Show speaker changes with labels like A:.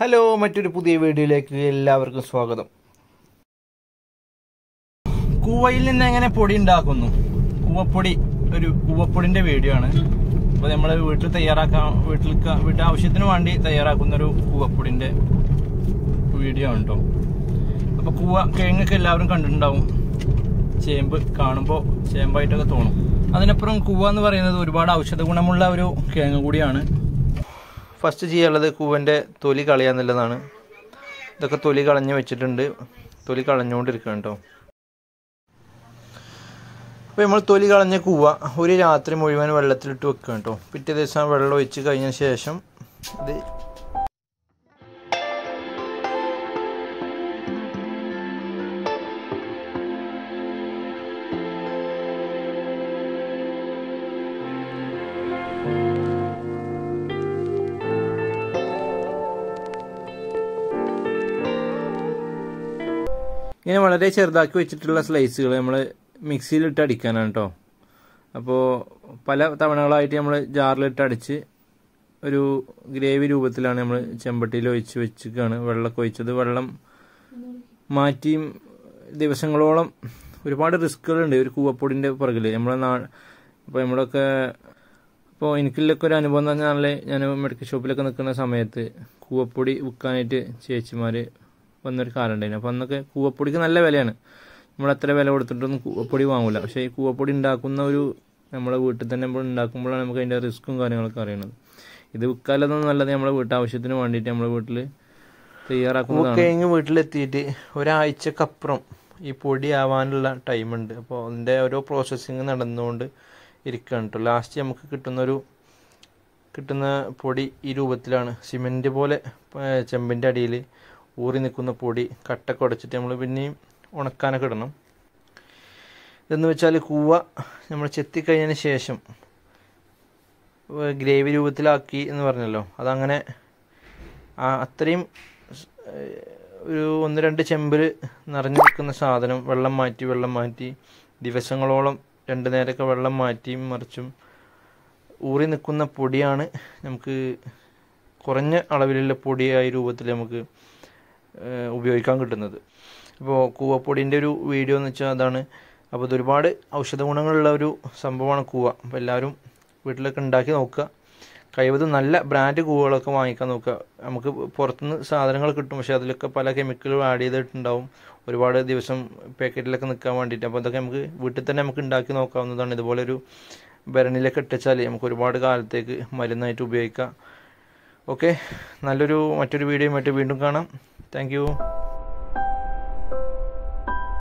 A: hello മറ്റൊരു പുതിയ വീഡിയോയിലേക്ക് എല്ലാവർക്കും സ്വാഗതം കൂവയിൽ നിന്ന് എങ്ങനെ പൊടി ഉണ്ടാക്കുന്നു കൂവപ്പൊടി ഒരു കൂവപ്പൊടിന്റെ വീഡിയോ ആണ് അപ്പോൾ നമ്മൾ വീട്ടിൽ തയ്യാറാക്കാൻ വീട്ടിൽ വീട്ടു ആവശ്യത്തിന് വേണ്ടി തയ്യാറാക്കുന്ന ഒരു കൂവപ്പൊടിന്റെ വീഡിയോ ആണ് കേട്ടോ അപ്പോൾ കൂവ കിഴങ്ങൊക്കെ എല്ലാവരും കണ്ടിട്ടുണ്ടാവും ചേമ്പ് കാണുമ്പോൾ ചേമ്പായിട്ടൊക്കെ തോന്നും അതിനപ്പുറം കൂവ എന്ന് പറയുന്നത് ഒരുപാട് ഔഷധ ഗുണമുള്ള ഒരു കിഴങ്ങ് കൂടിയാണ് ഫസ്റ്റ് ചെയ്യാനുള്ളത് കൂവൻ്റെ തൊലി കളയാന്നുള്ളതാണ് ഇതൊക്കെ തൊലി കളഞ്ഞ് വെച്ചിട്ടുണ്ട് തൊലി കളഞ്ഞുകൊണ്ടിരിക്കുകയാണ് കേട്ടോ അപ്പോൾ നമ്മൾ തൊലി കളഞ്ഞ കൂവ ഒരു രാത്രി മുഴുവൻ വെള്ളത്തിലിട്ട് വെക്കുക കേട്ടോ പിറ്റേ ദിവസം വെള്ളം ഒഴിച്ച് കഴിഞ്ഞ ശേഷം ഇത് ഇങ്ങനെ വളരെ ചെറുതാക്കി വെച്ചിട്ടുള്ള സ്ലൈസുകൾ നമ്മൾ മിക്സിയിലിട്ട് അടിക്കാനാണ് കേട്ടോ അപ്പോൾ പല തവണകളായിട്ട് നമ്മൾ ജാറിലിട്ട് അടിച്ച് ഒരു ഗ്രേവി രൂപത്തിലാണ് നമ്മൾ ചെമ്പട്ടിയിൽ ഒഴിച്ച് വെച്ചിരിക്കുകയാണ് വെള്ളമൊക്കെ ഒഴിച്ചത് വെള്ളം മാറ്റിയും ദിവസങ്ങളോളം ഒരുപാട് റിസ്കുകളുണ്ട് ഒരു കൂവപ്പൊടിൻ്റെ പുറകിൽ നമ്മളെ നാ ഇപ്പോൾ നമ്മളൊക്കെ അപ്പോൾ എനിക്കുള്ളൊക്കെ ഒരു അനുഭവം എന്ന് പറഞ്ഞാൽ ഞാൻ മെഡിക്കൽ ഷോപ്പിലൊക്കെ നിൽക്കുന്ന സമയത്ത് കൂവപ്പൊടി വിൽക്കാനായിട്ട് ചേച്ചിമാർ വന്നൊരു കാലം ഉണ്ടായിരുന്നു അപ്പോൾ അന്നൊക്കെ കൂവപ്പൊടിക്ക് നല്ല വിലയാണ് നമ്മൾ അത്ര വില കൊടുത്തിട്ടൊന്നും കൂവപ്പൊടി വാങ്ങില്ല പക്ഷേ ഈ കൂവപ്പൊടി ഉണ്ടാക്കുന്ന ഒരു നമ്മളെ വീട്ടിൽ തന്നെ നമ്മൾ ഉണ്ടാക്കുമ്പോഴാണ് നമുക്ക് അതിൻ്റെ റിസ്ക്കും കാര്യങ്ങളൊക്കെ അറിയണത് ഇത് വിൽക്കാലൊന്നും നല്ലത് നമ്മളെ വീട്ടാവശ്യത്തിന് വേണ്ടിയിട്ട് നമ്മളെ വീട്ടിൽ തയ്യാറാക്കുന്നതാണ് കഴിഞ്ഞ് വീട്ടിലെത്തിയിട്ട് ഒരാഴ്ചക്കപ്പുറം ഈ പൊടി ആവാനുള്ള ടൈമുണ്ട് അപ്പോൾ അതിൻ്റെ ഓരോ പ്രോസസ്സിങ് നടന്നുകൊണ്ട് ഇരിക്കുകയാണ് കേട്ടോ ലാസ്റ്റ് നമുക്ക് കിട്ടുന്നൊരു കിട്ടുന്ന പൊടി ഈ രൂപത്തിലാണ് സിമെൻറ്റ് പോലെ ചെമ്പിൻ്റെ അടിയിൽ ഊറി നിൽക്കുന്ന പൊടി കട്ടൊക്കെ ഉടച്ചിട്ട് നമ്മൾ പിന്നെയും ഉണക്കാനൊക്കെ ഇടണം ഇതെന്ന് വെച്ചാൽ കൂവ നമ്മൾ ചെത്തിക്കഴിഞ്ഞതിന് ശേഷം ഗ്രേവി രൂപത്തിലാക്കി എന്ന് പറഞ്ഞല്ലോ അതങ്ങനെ അത്രയും ഒരു ഒന്ന് രണ്ട് ചെമ്പിൽ നിറഞ്ഞു നിൽക്കുന്ന സാധനം വെള്ളം മാറ്റി വെള്ളം മാറ്റി ദിവസങ്ങളോളം രണ്ട് നേരമൊക്കെ വെള്ളം മാറ്റിയും മറിച്ചും ഊറി നിൽക്കുന്ന പൊടിയാണ് നമുക്ക് കുറഞ്ഞ അളവിലുള്ള പൊടിയായ രൂപത്തിൽ നമുക്ക് ഉപയോഗിക്കാൻ കിട്ടുന്നത് അപ്പോൾ കൂവപ്പൊടിൻ്റെ ഒരു വീഡിയോ എന്ന് വെച്ചാൽ അതാണ് അപ്പോൾ ഇതൊരുപാട് ഔഷധ ഗുണങ്ങളുള്ള ഒരു സംഭവമാണ് കൂവ അപ്പോൾ എല്ലാവരും വീട്ടിലൊക്കെ ഉണ്ടാക്കി നോക്കുക കഴിവതും നല്ല ബ്രാൻഡ് കൂവകളൊക്കെ വാങ്ങിക്കാൻ നോക്കുക നമുക്ക് പുറത്തുനിന്ന് സാധനങ്ങൾ കിട്ടും പക്ഷേ അതിലൊക്കെ പല കെമിക്കലും ആഡ് ചെയ്തിട്ടുണ്ടാവും ഒരുപാട് ദിവസം പാക്കറ്റിലൊക്കെ നിൽക്കാൻ വേണ്ടിയിട്ട് അപ്പോൾ അതൊക്കെ നമുക്ക് വീട്ടിൽ തന്നെ നമുക്ക് ഉണ്ടാക്കി നോക്കാവുന്നതാണ് ഇതുപോലെ ഒരു ഭരണിയിലൊക്കെ ഇട്ടിച്ചാൽ നമുക്ക് ഒരുപാട് കാലത്തേക്ക് മരുന്നായിട്ട് ഉപയോഗിക്കാം ഓക്കെ നല്ലൊരു മറ്റൊരു വീഡിയോയുമായിട്ട് വീണ്ടും കാണാം താങ്ക്